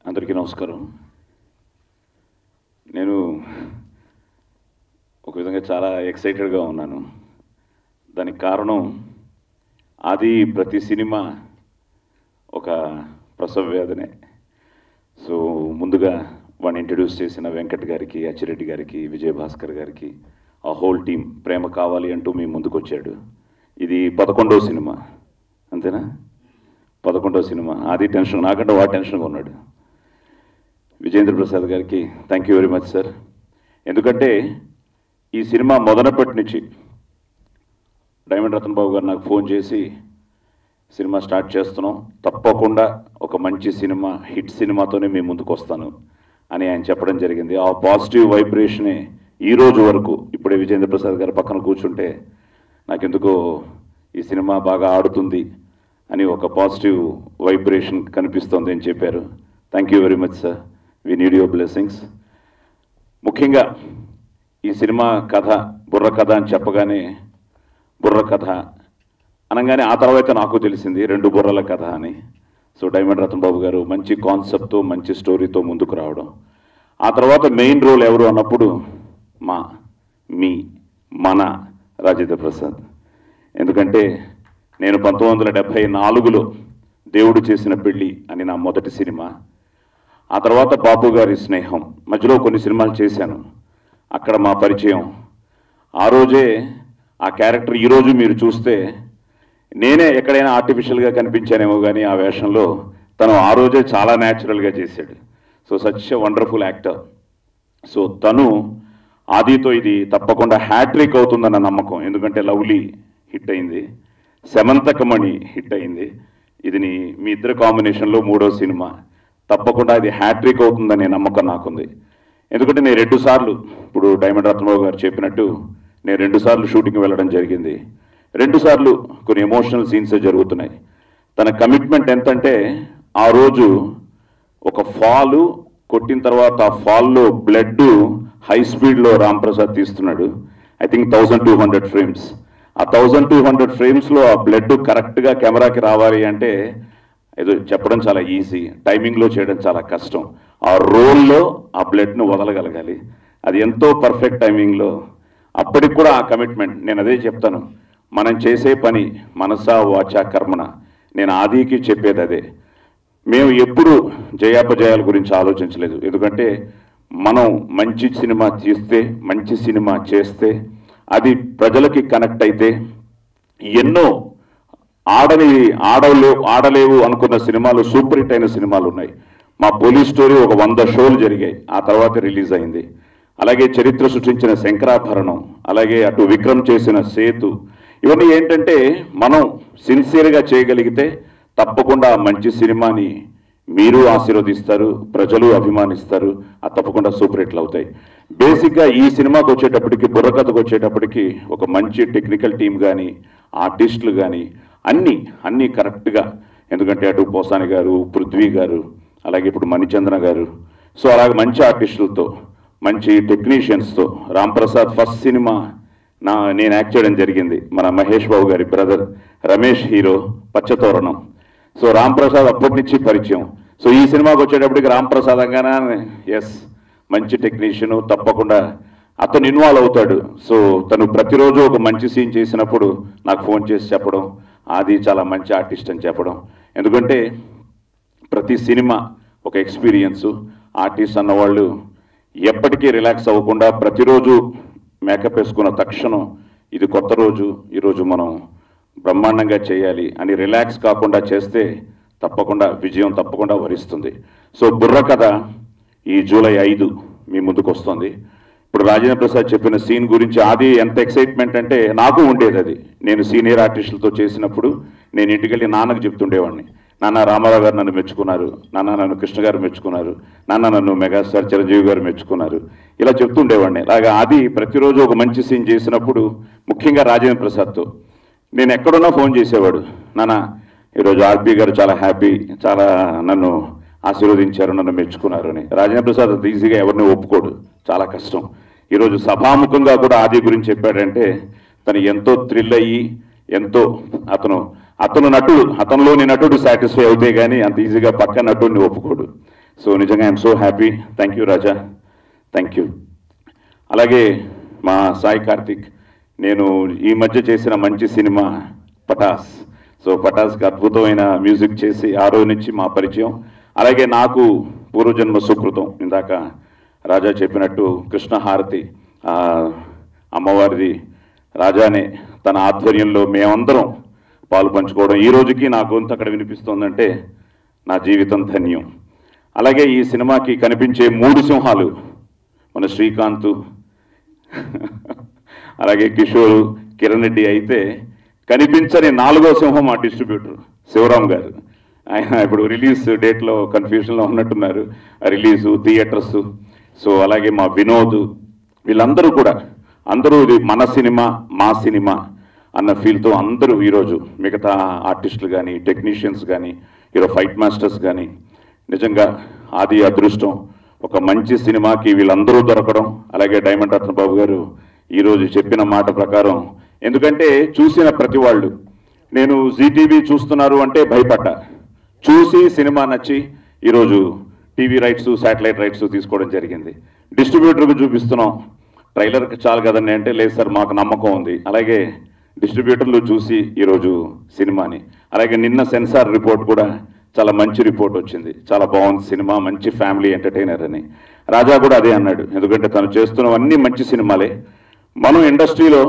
అందరికీ నమస్కారం నేను ఒక విధంగా చాలా ఎక్సైటెడ్గా ఉన్నాను దానికి కారణం అది ప్రతి సినిమా ఒక ప్రసవ వేదనే సో ముందుగా వాడిని ఇంట్రడ్యూస్ చేసిన వెంకట్ గారికి అచ్చిరెడ్డి గారికి విజయభాస్కర్ గారికి ఆ హోల్ టీం ప్రేమ కావాలి అంటూ మీ ముందుకు వచ్చాడు ఇది పదకొండవ సినిమా అంతేనా పదకొండవ సినిమా అది టెన్షన్ నాకంటే వాడు టెన్షన్గా ఉన్నాడు విజేంద్ర ప్రసాద్ గారికి thank you very much sir ఎందుకంటే ఈ సినిమా మొదలప్పటి నుంచి డైమండ్ రతన్ బాబు గారు నాకు ఫోన్ చేసి సినిమా స్టార్ట్ చేస్తున్నాం తప్పకుండా ఒక మంచి సినిమా హిట్ సినిమాతోనే మేము ముందుకు వస్తాను అని ఆయన చెప్పడం జరిగింది ఆ పాజిటివ్ వైబ్రేషనే ఈ రోజు వరకు ఇప్పుడే విజేంద్ర ప్రసాద్ గారు పక్కన కూర్చుంటే నాకెందుకో ఈ సినిమా బాగా ఆడుతుంది అని ఒక పాజిటివ్ వైబ్రేషన్ కనిపిస్తోంది అని చెప్పారు thank you very much sir we need your blessings ముఖ్యంగా ఈ సినిమా కథ బుర్ర కథ అని చెప్పగానే బుర్ర కథ అనగానే ఆ తర్వాత నాకు తెలిసింది రెండు బుర్రల కథ అని సో డైమండ్ రతన్ బాబు గారు మంచి కాన్సెప్ట్తో మంచి స్టోరీతో ముందుకు రావడం ఆ తర్వాత మెయిన్ రోల్ ఎవరు అన్నప్పుడు మా మీ మన రాజేంద్ర ప్రసాద్ ఎందుకంటే నేను పంతొమ్మిది వందల డెబ్భై నాలుగులో దేవుడు చేసిన పెళ్ళి అని నా మొదటి సినిమా ఆ తర్వాత బాపు గారి స్నేహం మధ్యలో కొన్ని సినిమాలు చేశాను అక్కడ మా పరిచయం ఆ రోజే ఆ క్యారెక్టర్ ఈరోజు మీరు చూస్తే నేనే ఎక్కడైనా ఆర్టిఫిషియల్గా కనిపించానేమో కానీ ఆ వేషంలో తను ఆ రోజే చాలా న్యాచురల్గా చేశాడు so such wonderful actor so తను ఆదితో ఇది తప్పకుండా హ్యాట్రిక్ అవుతుందన్న నమ్మకం ఎందుకంటే లవ్లీ హిట్ అయింది శమంతకమణి హిట్ అయింది ఇది నీ మీ ఇద్దరు కాంబినేషన్లో మూడో సినిమా తప్పకుండా ఇది హ్యాట్రిక్ అవుతుందనే నమ్మకం నాకుంది ఎందుకంటే నేను రెండు సార్లు ఇప్పుడు డైమండ్ రత్నబాబు గారు చెప్పినట్టు నేను రెండు సార్లు షూటింగ్ వెళ్ళడం జరిగింది రెండు సార్లు కొన్ని ఎమోషనల్ సీన్స్ జరుగుతున్నాయి తన కమిట్మెంట్ ఎంతంటే ఆ రోజు ఒక ఫాలు కొట్టిన తర్వాత ఆ ఫాల్లో బ్లడ్ హై స్పీడ్లో రామ్ ప్రసాద్ తీస్తున్నాడు I think thousand two hundred frames ఆ థౌజండ్ టూ హండ్రెడ్ ఫ్రేమ్స్లో ఆ బ్లడ్ కరెక్ట్గా కెమెరాకి రావాలి అంటే ఏదో చెప్పడం చాలా ఈజీ టైమింగ్లో చేయడం చాలా కష్టం ఆ రోల్లో ఆ బ్లడ్ను వదలగలగాలి అది ఎంతో పర్ఫెక్ట్ టైమింగ్లో అప్పటికి కూడా ఆ కమిట్మెంట్ నేను అదే చెప్తాను మనం చేసే పని మనసా వాచా కర్మన నేను ఆదికి చెప్పేది అదే మేము ఎప్పుడు జయాపజయాల గురించి ఆలోచించలేదు ఎందుకంటే మనం మంచి సినిమా తీస్తే మంచి సినిమా చేస్తే అది ప్రజలకి కనెక్ట్ అయితే ఎన్నో ఆడని ఆడలేవు ఆడలేవు అనుకున్న సినిమాలు సూపర్ హిట్ అయిన సినిమాలు ఉన్నాయి మా పోలీస్ స్టోరీ ఒక వంద షోలు జరిగాయి ఆ తర్వాత రిలీజ్ అయింది అలాగే చరిత్ర సృష్టించిన శంకరాభరణం అలాగే అటు విక్రమ్ చేసిన సేతు ఇవన్నీ ఏంటంటే మనం సిన్సియర్గా చేయగలిగితే తప్పకుండా ఆ మంచి సినిమాని మీరు ఆశీర్వదిస్తారు ప్రజలు అభిమానిస్తారు అది తప్పకుండా సూపర్ హిట్లు అవుతాయి బేసిక్గా ఈ సినిమాకి వచ్చేటప్పటికి బుర్రకథకు వచ్చేటప్పటికి ఒక మంచి టెక్నికల్ టీం కానీ ఆర్టిస్టులు కానీ అన్నీ అన్నీ కరెక్ట్గా ఎందుకంటే అటు పోసాని గారు పృథ్వీ గారు అలాగే ఇప్పుడు మణిచంద్ర గారు సో అలాగే మంచి ఆర్టిస్టులతో మంచి టెక్నీషియన్స్తో రామ్ ప్రసాద్ ఫస్ట్ సినిమా నా నేను యాక్ట్ చేయడం జరిగింది మన మహేష్ బాబు గారి brother Ramesh hero Pachchatoranam so Ram Prasad అప్పటి నుంచి పరిచయం సో ఈ సినిమాకి వచ్చేటప్పటికి రామ్ ప్రసాద్ అనగానే ఎస్ మంచి టెక్నీషియన్ తప్పకుండా అతను ఇన్వాల్వ్ అవుతాడు సో తను ప్రతిరోజు ఒక మంచి సీన్ చేసినప్పుడు నాకు ఫోన్ చేసి చెప్పడం అది చాలా మంచి ఆర్టిస్ట్ అని చెప్పడం ఎందుకంటే ప్రతి సినిమా ఒక ఎక్స్పీరియన్స్ ఆర్టిస్ట్ అన్నవాళ్ళు ఎప్పటికీ రిలాక్స్ అవ్వకుండా ప్రతిరోజు మేకప్ వేసుకున్న తక్షణం ఇది కొత్త రోజు ఈరోజు మనం బ్రహ్మాండంగా చేయాలి అని రిలాక్స్ కాకుండా చేస్తే తప్పకుండా విజయం తప్పకుండా వరిస్తుంది సో బుర్ర కథ ఈ జూలై ఐదు మీ ముందుకు వస్తుంది ఇప్పుడు రాజేంద్ర ప్రసాద్ చెప్పిన సీన్ గురించి అది ఎంత ఎక్సైట్మెంట్ అంటే నాకు ఉండేది అది నేను సీనియర్ ఆర్టిస్టులతో చేసినప్పుడు నేను ఇంటికి వెళ్ళి నాన్నకు చెప్తుండేవాడిని నాన్న రామారావు గారు నన్ను మెచ్చుకున్నారు నాన్న నన్ను కృష్ణ గారు మెచ్చుకున్నారు నాన్న నన్ను మెగాస్టార్ చిరంజీవి గారు మెచ్చుకున్నారు ఇలా చెప్తుండేవాడిని అలాగా అది ప్రతిరోజు ఒక మంచి సీన్ చేసినప్పుడు ముఖ్యంగా రాజేంద్ర ప్రసాద్తో నేను ఎక్కడున్నా ఫోన్ చేసేవాడు నాన్న ఈరోజు ఆర్పి గారు చాలా హ్యాపీ చాలా నన్ను ఆశీర్వదించారు నన్ను మెచ్చుకున్నారు అని రాజేంద్ర ప్రసాద్ అంత ఈజీగా ఎవరిని ఒప్పుకోడు చాలా కష్టం ఈరోజు సభాముఖంగా కూడా ఆది గురించి చెప్పాడంటే తను ఎంతో థ్రిల్ అయ్యి ఎంతో అతను అతను నటుడు అతనిలోని నటుడు సాటిస్ఫై అవుతే కానీ అంత ఈజీగా పక్క నటుడిని ఒప్పుకోడు సో నిజంగా I'm so happy thank you Raja thank you అలాగే మా సాయి కార్తిక్ నేను ఈ మధ్య చేసిన మంచి సినిమా పటాస్ సో పటాస్కి అద్భుతమైన మ్యూజిక్ చేసి ఆ రోజు నుంచి మా పరిచయం అలాగే నాకు పూర్వజన్మ సుకృతం ఇందాక రాజా చెప్పినట్టు కృష్ణహారతి ఆ, అమ్మవారిది రాజానే తన ఆధ్వర్యంలో మేమందరం పాలు పంచుకోవడం ఈ రోజుకి నా గొంతు అక్కడ వినిపిస్తోందంటే నా జీవితం ధన్యం అలాగే ఈ సినిమాకి కనిపించే మూడు సింహాలు మన శ్రీకాంత్ అలాగే కిషోర్ కిరణ్ రెడ్డి అయితే కనిపించని నాలుగో సింహం మా డిస్ట్రిబ్యూటర్ శివరాం గారు ఆయన ఇప్పుడు రిలీజ్ డేట్లో కన్ఫ్యూజన్లో ఉన్నట్టున్నారు రిలీజు థియేటర్స్ సో అలాగే మా వినోద్ వీళ్ళందరూ కూడా అందరూ ఇది మన సినిమా మా సినిమా అన్న ఫీల్తో అందరూ ఈరోజు మిగతా ఆర్టిస్టులు కానీ టెక్నీషియన్స్ కానీ హీరో ఫైట్ మాస్టర్స్ కానీ నిజంగా ఆది అదృష్టం ఒక మంచి సినిమాకి వీళ్ళందరూ దొరకడం అలాగే డైమండ్ రత్నబాబు గారు ఈరోజు చెప్పిన మాట ప్రకారం ఎందుకంటే చూసిన ప్రతి వాళ్ళు నేను జీటీవీ చూస్తున్నారు అంటే భయపడ్డా చూసి సినిమా నచ్చి ఈరోజు టీవీ రైట్స్ శాటిలైట్ రైట్స్ తీసుకోవడం జరిగింది డిస్ట్రిబ్యూటర్కి చూపిస్తున్నాం ట్రైలర్కి చాలు కదండి అంటే లేదు సార్ మాకు నమ్మకం ఉంది అలాగే డిస్ట్రిబ్యూటర్లు చూసి ఈరోజు సినిమాని అలాగే నిన్న సెన్సార్ రిపోర్ట్ కూడా చాలా మంచి రిపోర్ట్ వచ్చింది చాలా బాగుంది సినిమా మంచి ఫ్యామిలీ ఎంటర్టైనర్ అని రాజా కూడా అదే అన్నాడు ఎందుకంటే తను చేస్తున్నవన్నీ మంచి సినిమాలే మనం ఇండస్ట్రీలో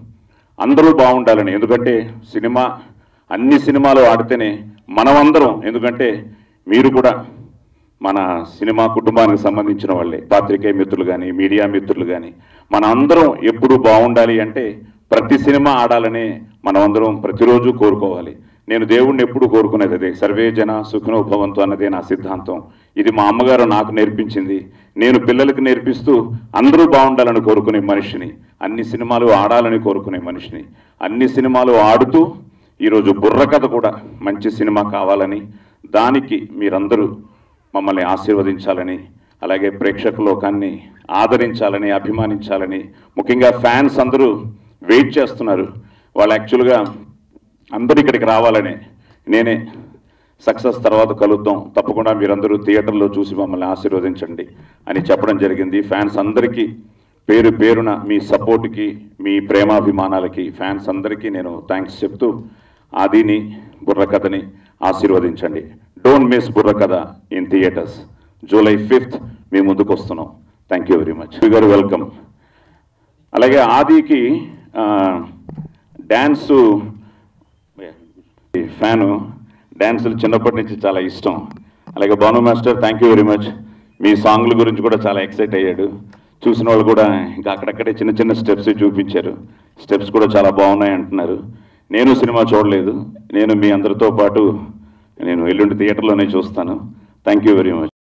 అందరూ బాగుండాలని ఎందుకంటే సినిమా అన్ని సినిమాలు ఆడితేనే మనమందరం ఎందుకంటే మీరు కూడా మన సినిమా కుటుంబానికి సంబంధించిన వాళ్ళే పాత్రికేయ మిత్రులు కానీ మీడియా మిత్రులు కానీ మన అందరం ఎప్పుడు బాగుండాలి అంటే ప్రతి సినిమా ఆడాలనే మనమందరం ప్రతిరోజు కోరుకోవాలి నేను దేవుణ్ణి ఎప్పుడు కోరుకునేది అదే సర్వే జన సుఖనో భవంతు అన్నదే నా సిద్ధాంతం ఇది మా అమ్మగారు నాకు నేర్పించింది నేను పిల్లలకి నేర్పిస్తూ అందరూ బాగుండాలని కోరుకునే మనిషిని అన్ని సినిమాలు ఆడాలని కోరుకునే మనిషిని అన్ని సినిమాలు ఆడుతూ ఈరోజు బుర్రకథ కూడా మంచి సినిమా కావాలని దానికి మీరందరూ మమ్మల్ని ఆశీర్వదించాలని అలాగే ప్రేక్షక లోకాన్ని ఆదరించాలని అభిమానించాలని ముఖ్యంగా ఫ్యాన్స్ అందరూ వెయిట్ చేస్తున్నారు వాళ్ళు యాక్చువల్గా అందరూ ఇక్కడికి రావాలని నేనే సక్సెస్ తర్వాత కలుద్దాం తప్పకుండా మీరందరూ థియేటర్లో చూసి మమ్మల్ని ఆశీర్వదించండి అని చెప్పడం జరిగింది ఫ్యాన్స్ అందరికీ పేరు పేరున మీ సపోర్ట్కి మీ ప్రేమాభిమానాలకి ఫ్యాన్స్ అందరికీ నేను థ్యాంక్స్ చెప్తూ ఆదిని బుర్రకథని ఆశీర్వదించండి don't miss Burrakatha in theatres July fifth మీ ముందుకు వస్తున్నాం థ్యాంక్ యూ వెరీ మచ్ గారు వెల్కమ్ అలాగే ఆదికి డ్యాన్సు ఫ్యాను డ్యాన్సులు చిన్నప్పటి నుంచి చాలా ఇష్టం అలాగే Bhanu master thank you very much మీ సాంగ్ల గురించి కూడా చాలా ఎక్సైట్ అయ్యాడు చూసిన వాళ్ళు కూడా ఇంకా అక్కడక్కడే చిన్న చిన్న స్టెప్స్ చూపించారు స్టెప్స్ కూడా చాలా బాగున్నాయి అంటున్నారు నేను సినిమా చూడలేదు నేను మీ అందరితో పాటు నేను ఎల్లుండి థియేటర్లోనే చూస్తాను థ్యాంక్ యూ వెరీ మచ్